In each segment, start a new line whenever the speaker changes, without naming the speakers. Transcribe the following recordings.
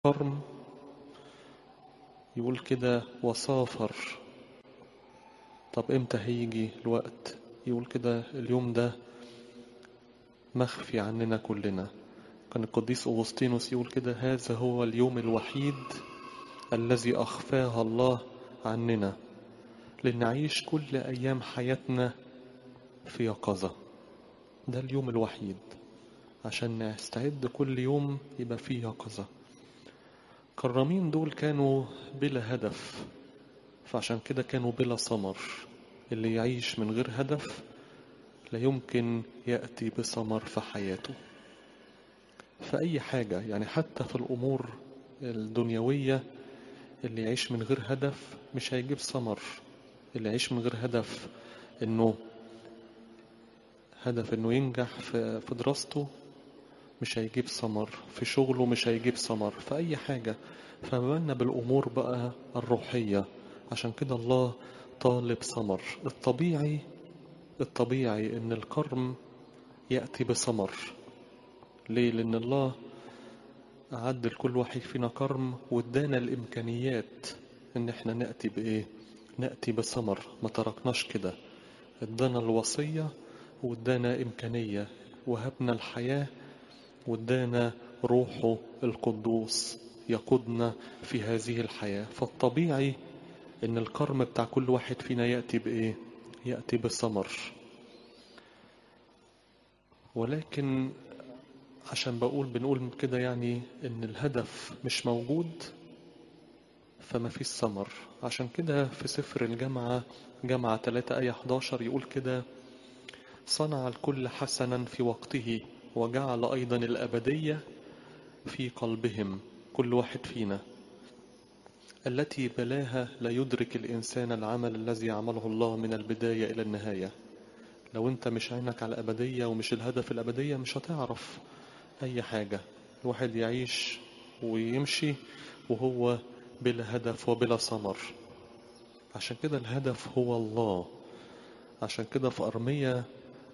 قرن يقول كده وسافر طب امتى هيجي الوقت يقول كده اليوم ده مخفي عننا كلنا كان القديس أغسطينوس يقول كده هذا هو اليوم الوحيد الذي أخفاه الله عننا لنعيش كل أيام حياتنا في يقظة ده اليوم الوحيد عشان نستعد كل يوم يبقى فيه يقظة كرامين دول كانوا بلا هدف فعشان كده كانوا بلا ثمر اللي يعيش من غير هدف لا يمكن يأتي بثمر في حياته في أي حاجة يعني حتى في الأمور الدنيوية اللي يعيش من غير هدف مش هيجيب ثمر اللي يعيش من غير هدف انه هدف انه ينجح في في دراسته مش هيجيب ثمر في شغله مش هيجيب ثمر في اي حاجة فما بالنا بالامور بقى الروحية عشان كده الله طالب ثمر الطبيعي الطبيعي ان الكرم يأتي بثمر ليه لان الله أعد لكل واحد فينا كرم وادانا الإمكانيات إن إحنا نأتي بإيه؟ نأتي بثمر ما تركناش كده ادانا الوصية وادانا إمكانية وهبنا الحياة وادانا روحه القدوس يقودنا في هذه الحياة فالطبيعي إن الكرم بتاع كل واحد فينا يأتي بإيه؟ يأتي بثمر ولكن عشان بقول بنقول كده يعني ان الهدف مش موجود فما فيش ثمر عشان كده في سفر الجامعة جامعة 3 آية 11 يقول كده صنع الكل حسنا في وقته وجعل أيضا الأبدية في قلبهم كل واحد فينا التي بلاها لا يدرك الإنسان العمل الذي يعمله الله من البداية إلى النهاية لو انت مش عينك على الأبدية ومش الهدف الأبدية مش هتعرف أي حاجة الواحد يعيش ويمشي وهو بلا هدف وبلا ثمر عشان كده الهدف هو الله عشان كده في أرمية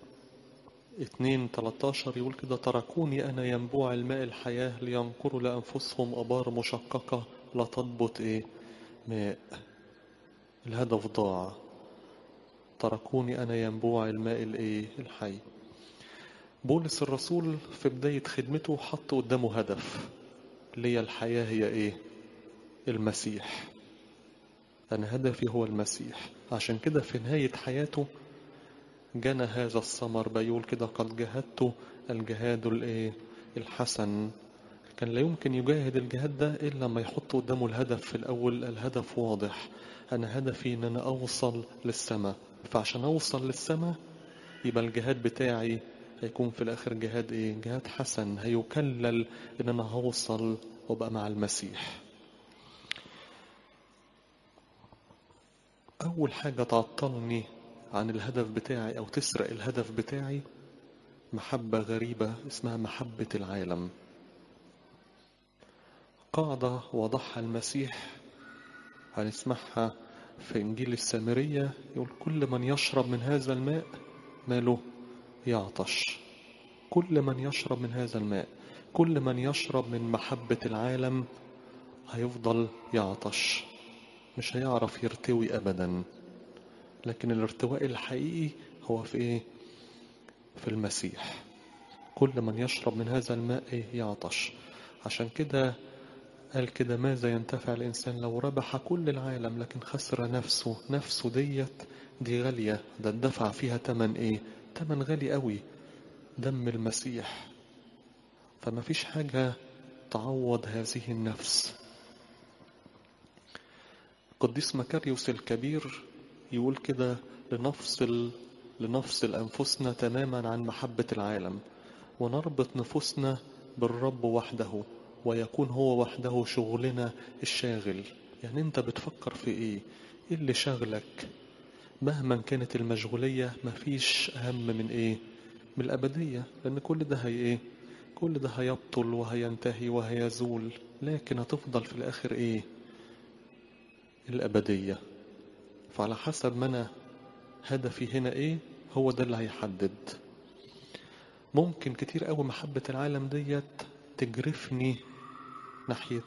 2 13 يقول كده تركوني أنا ينبوع الماء الحياة لينقروا لأنفسهم أبار مشققة لا تضبط إيه ماء الهدف ضاع تركوني أنا ينبوع الماء الإيه الحي بولس الرسول في بداية خدمته حط قدامه هدف لي الحياة هي إيه المسيح أنا هدفي هو المسيح عشان كده في نهاية حياته جنى هذا الثمر بيقول كده قد جاهدت الجهاد الايه الحسن كان لا يمكن يجاهد الجهاد ده إلا ما يحط قدامه الهدف في الأول الهدف واضح أنا هدفي إن أنا أوصل للسماء فعشان أوصل للسماء يبقى الجهاد بتاعي هيكون في الآخر جهاد إيه؟ جهاد حسن هيكلل إن أنا هوصل وأبقى مع المسيح أول حاجة تعطلني عن الهدف بتاعي أو تسرق الهدف بتاعي محبة غريبة اسمها محبة العالم قاعدة وضعها المسيح هنسمعها في إنجيل السامرية يقول كل من يشرب من هذا الماء ماله يعطش كل من يشرب من هذا الماء كل من يشرب من محبة العالم هيفضل يعطش مش هيعرف يرتوي أبدا لكن الارتواء الحقيقي هو في إيه؟ في المسيح كل من يشرب من هذا الماء إيه؟ يعطش عشان كده قال كده ماذا ينتفع الإنسان لو ربح كل العالم لكن خسر نفسه نفسه ديت دي غالية ده الدفع فيها تمن إيه تمن غالي قوي دم المسيح فما فيش حاجة تعوض هذه النفس قديس مكاريوس الكبير يقول كده لنفصل لنفصل أنفسنا تماما عن محبة العالم ونربط نفوسنا بالرب وحده ويكون هو وحده شغلنا الشاغل يعني انت بتفكر في ايه ايه اللي شاغلك مهما كانت المشغولية مفيش أهم من ايه من الأبدية لأن كل ده هي ايه كل ده هيبطل وهينتهي وهيزول لكن هتفضل في الآخر ايه الأبدية فعلى حسب ما أنا هدفي هنا إيه هو ده اللي هيحدد ممكن كتير قوي محبة العالم ديت تجرفني ناحية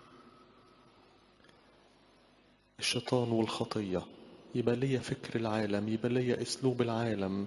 الشيطان والخطية يبقى ليا فكر العالم يبقى ليا اسلوب العالم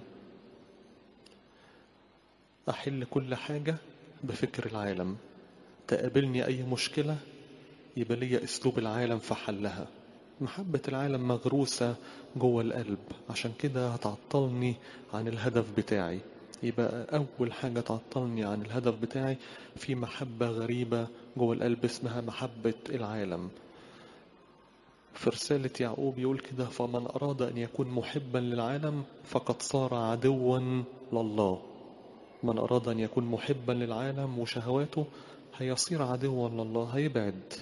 احل كل حاجة بفكر العالم تقابلني اي مشكلة يبقى ليا اسلوب العالم في حلها محبة العالم مغروسة جوه القلب عشان كده هتعطلني عن الهدف بتاعي يبقى أول حاجة تعطلني عن الهدف بتاعي في محبة غريبة جوه القلب اسمها محبة العالم في رسالة يعقوب يقول كده فمن أراد أن يكون محبا للعالم فقد صار عدوا لله من أراد أن يكون محبا للعالم وشهواته هيصير عدوا لله هيبعد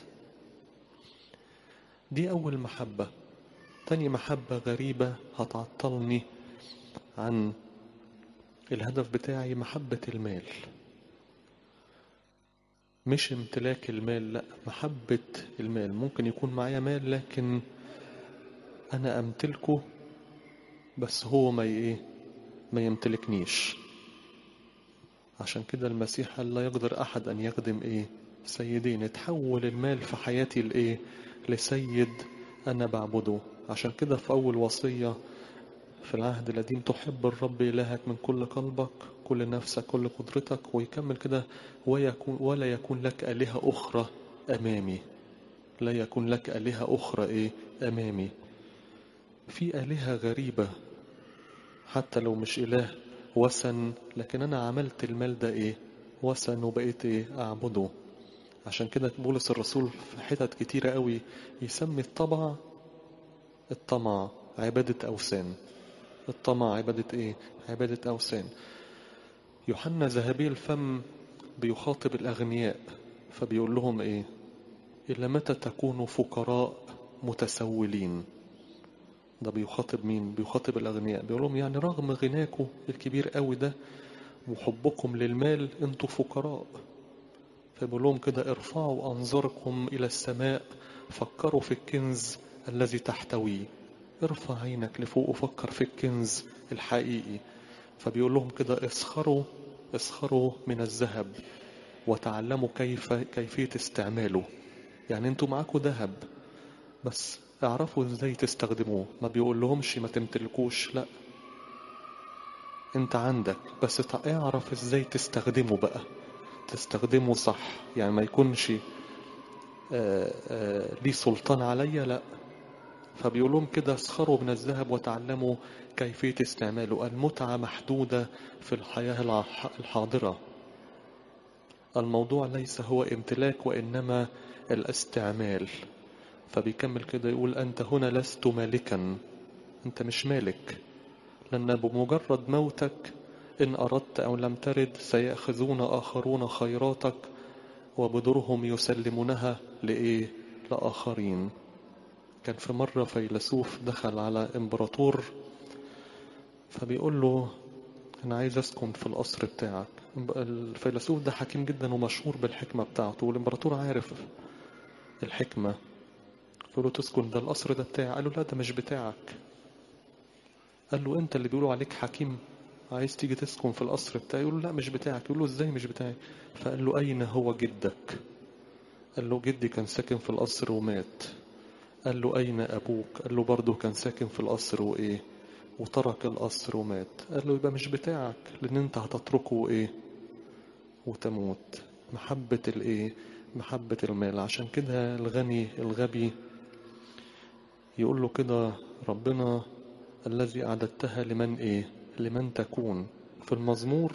دي أول محبة تاني محبة غريبة هتعطلني عن الهدف بتاعي محبة المال مش امتلاك المال لا محبة المال ممكن يكون معايا مال لكن أنا أمتلكه بس هو ما ايه ما يمتلكنيش عشان كده المسيح قال لا يقدر أحد أن يخدم إيه سيدين اتحول المال في حياتي لإيه لسيد أنا بعبده عشان كده في أول وصية في العهد القديم تحب الرب إلهك من كل قلبك كل نفسك كل قدرتك ويكمل كده ويكون ولا يكون لك آلهة أخرى أمامي لا يكون لك آلهة أخرى إيه أمامي في آلهة غريبة حتى لو مش إله وثن لكن أنا عملت المال ده إيه وثن وبقيت إيه أعبده عشان كده بولس الرسول في حتت كتيرة قوي يسمي الطبع الطمع عبادة أوثان الطمع عبادة إيه عبادة أوثان يوحنا ذهبي الفم بيخاطب الأغنياء فبيقول لهم إيه إلى متى تكونوا فقراء متسولين ده بيخاطب مين بيخاطب الأغنياء بيقول لهم يعني رغم غناكم الكبير قوي ده وحبكم للمال انتوا فقراء فبيقول لهم كده ارفعوا أنظركم إلى السماء فكروا في الكنز الذي تحتويه ارفع عينك لفوق وفكر في الكنز الحقيقي فبيقول لهم كده اسخروا اسخروا من الذهب وتعلموا كيف كيفية استعماله يعني انتوا معاكوا ذهب بس اعرفوا ازاي تستخدموه ما بيقول لهمش ما تمتلكوش لا انت عندك بس اعرف ازاي تستخدمه بقى تستخدمه صح يعني ما يكونش آآ آآ ليه سلطان عليا لا فبيقول لهم كده اسخروا من الذهب وتعلموا كيفية استعماله المتعة محدودة في الحياة الحاضرة الموضوع ليس هو امتلاك وإنما الاستعمال فبيكمل كده يقول أنت هنا لست مالكا أنت مش مالك لأن بمجرد موتك إن أردت أو لم ترد سيأخذون آخرون خيراتك وبدورهم يسلمونها لإيه لآخرين كان في مرة فيلسوف دخل على إمبراطور فبيقول له أنا عايز أسكن في القصر بتاعك الفيلسوف ده حكيم جدا ومشهور بالحكمة بتاعته والإمبراطور عارف الحكمة فقال له تسكن ده القصر ده بتاعي قال له لا ده مش بتاعك قال له أنت اللي بيقولوا عليك حكيم عايز تيجي تسكن في القصر بتاعي يقول له لا مش بتاعك يقول له ازاي مش بتاعي فقال له أين هو جدك قال له جدي كان ساكن في القصر ومات قال له أين أبوك قال له برضه كان ساكن في القصر وإيه وترك القصر ومات قال له يبقى مش بتاعك لأن أنت هتتركه وإيه وتموت محبة الإيه محبة المال عشان كده الغني الغبي يقول له كده ربنا الذي أعددتها لمن إيه لمن تكون في المزمور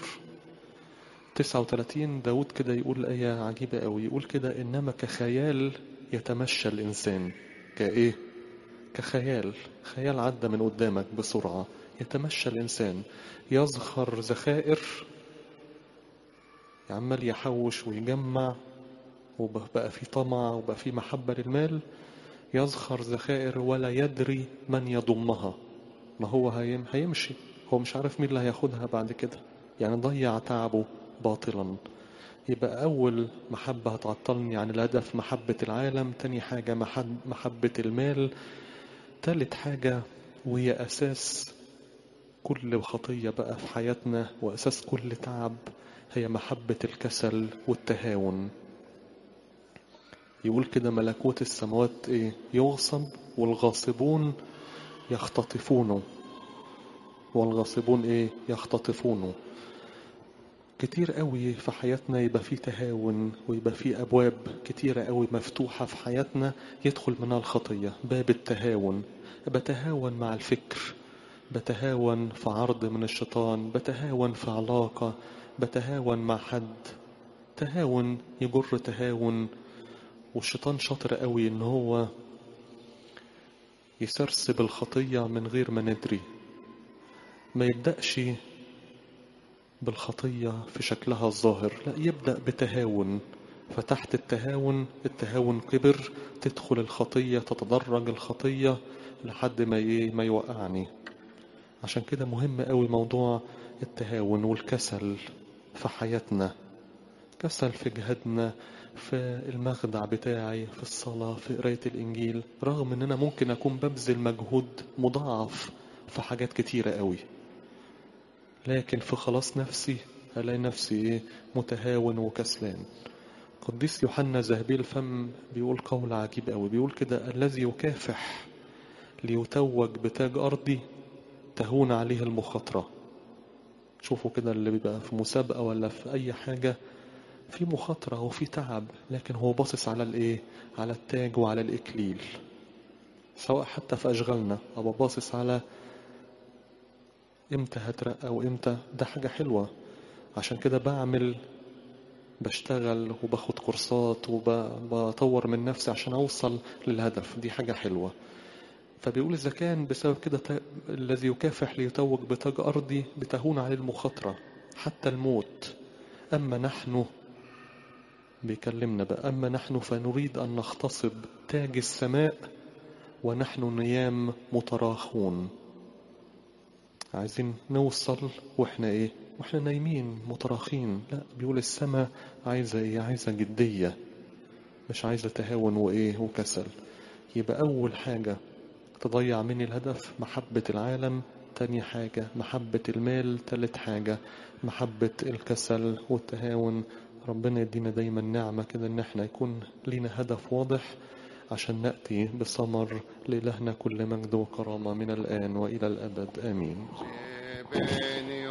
39 داود كده يقول آية عجيبة قوي يقول كده إنما كخيال يتمشى الإنسان كإيه كخيال خيال عدى من قدامك بسرعة يتمشى الإنسان يزخر ذخائر عمال يحوش ويجمع وبقى في طمع وبقى في محبة للمال يزخر ذخائر ولا يدري من يضمها ما هو هيم هيمشي هو مش عارف مين اللي هياخدها بعد كده يعني ضيع تعبه باطلا يبقى أول محبة هتعطلني عن الهدف محبة العالم تاني حاجة محب محبة المال تالت حاجة وهي أساس كل خطية بقى في حياتنا وأساس كل تعب هي محبة الكسل والتهاون يقول كده ملكوت السماوات ايه يغصب والغاصبون يختطفونه والغاصبون ايه يختطفونه كتير قوي في حياتنا يبقى فيه تهاون ويبقى فيه أبواب كتيرة قوي مفتوحة في حياتنا يدخل منها الخطية باب التهاون بتهاون مع الفكر بتهاون في عرض من الشيطان بتهاون في علاقة بتهاون مع حد تهاون يجر تهاون والشيطان شاطر قوي ان هو يسرسب الخطية من غير ما ندري ما يبدأش بالخطية في شكلها الظاهر لا يبدأ بتهاون فتحت التهاون التهاون كبر تدخل الخطية تتدرج الخطية لحد ما ي- ما يوقعني عشان كده مهم قوي موضوع التهاون والكسل في حياتنا كسل في جهادنا في المخدع بتاعي في الصلاة في قراية الإنجيل رغم إن أنا ممكن أكون ببذل مجهود مضاعف في حاجات كتيرة قوي لكن في خلاص نفسي ألاقي نفسي إيه متهاون وكسلان قديس يوحنا ذهبي الفم بيقول قول عجيب قوي بيقول كده الذي يكافح ليتوج بتاج أرضي تهون عليه المخاطرة شوفوا كده اللي بيبقى في مسابقة ولا في أي حاجة في مخاطرة وفي تعب لكن هو باصص على الإيه على التاج وعلى الإكليل سواء حتى في أشغالنا أو باصص على إمتى هترقى وإمتى ده حاجة حلوة عشان كده بعمل بشتغل وباخد كورسات وبطور من نفسي عشان أوصل للهدف دي حاجة حلوة فبيقول إذا كان بسبب كده ت- الذي يكافح ليتوج بتاج أرضي بتهون عليه المخاطرة حتى الموت أما نحن بيكلمنا بقى أما نحن فنريد أن نغتصب تاج السماء ونحن نيام متراخون عايزين نوصل واحنا ايه واحنا نايمين متراخين لا بيقول السماء عايزة ايه عايزة جدية مش عايزة تهاون وايه وكسل يبقى أول حاجة تضيع مني الهدف محبة العالم تاني حاجة محبة المال تالت حاجة محبة الكسل والتهاون ربنا يدينا دايما نعمة كده ان احنا يكون لينا هدف واضح عشان نأتي بثمر لإلهنا كل مجد وكرامة من الآن وإلى الأبد آمين
Beni